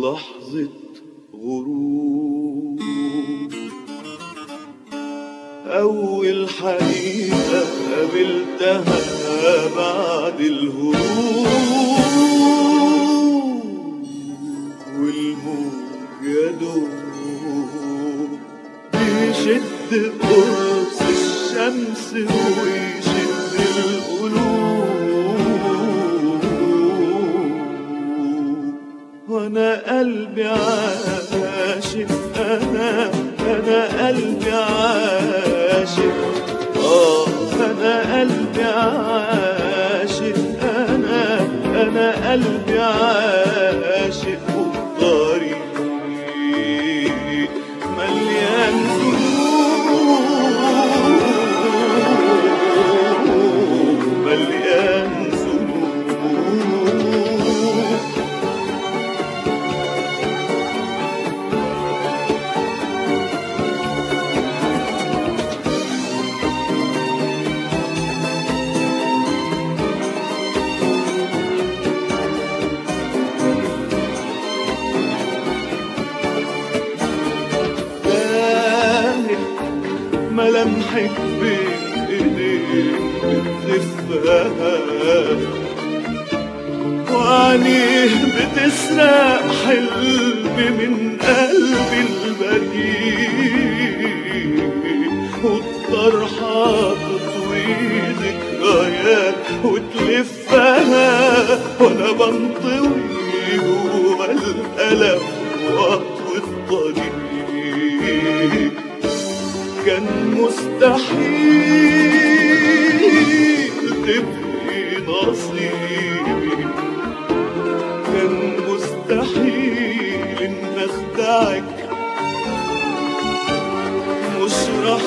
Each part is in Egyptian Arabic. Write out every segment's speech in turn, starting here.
لحظة غروب أول حقيقة قابلتها بعد الهروب والموج يدوب بيشد قرص الشمس ويشد القلوب وانا قلبي عاشق انا انا قلبي عاشق اه انا قلبي عاشق انا انا قلبي عاشق والطريق مليان ذنوب مليان ذنوب كانت ملامحك بين ايدين بتلفها وعينيه بتسرق حلمي من قلبي البريء والطرحة تطوي ذكريات وتلفها وانا بنطوي جوا الألم واطوي الطريق كان مستحيل تبقي نصيبي كان مستحيل ان اخدعك مش راح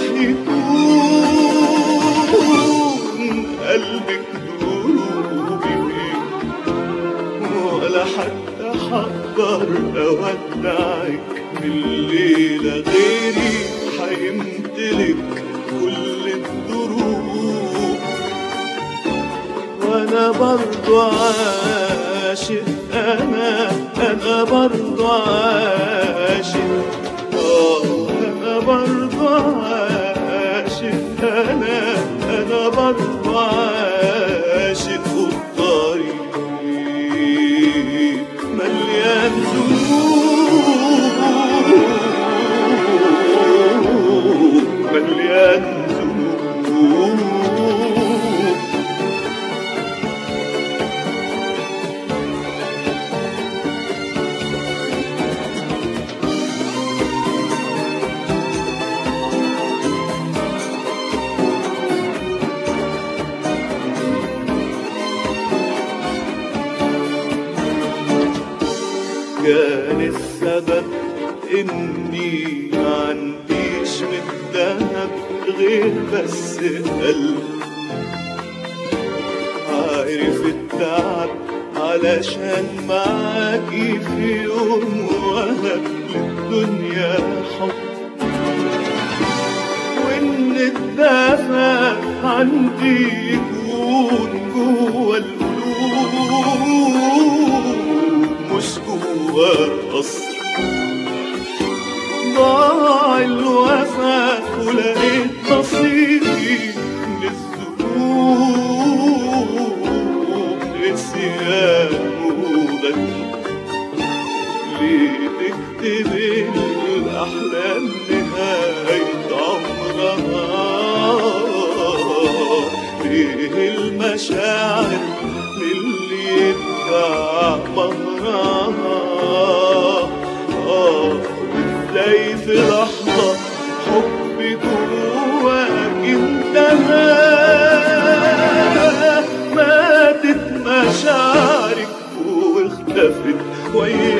يكون قلبك دروبي ولا حتى حقدر اودعك بالليلة غيري حيمتلك كل الدروب وانا برضو عاشق انا انا برضو عاشق آه، انا برضو عاشق انا انا برضو عاشق والطريق مليان ذنوب مليان ذنوب كان السبب اني ما عنديش من الذهب غير بس قلب عارف التعب علشان معاكي في يوم وهب للدنيا حب وان الدافع عندي يكون جوا القلوب مش جوا القصر ضاع الوفا ولقيت نصيبي من الذنوب نسيان وغدر ليه تكتب الأحلام نهاية عمرها ليه المشاعر للي يدفع مهرها آه ازاي في لحظة حبي جواك انتهى ماتت مشاعرك واختفت ويا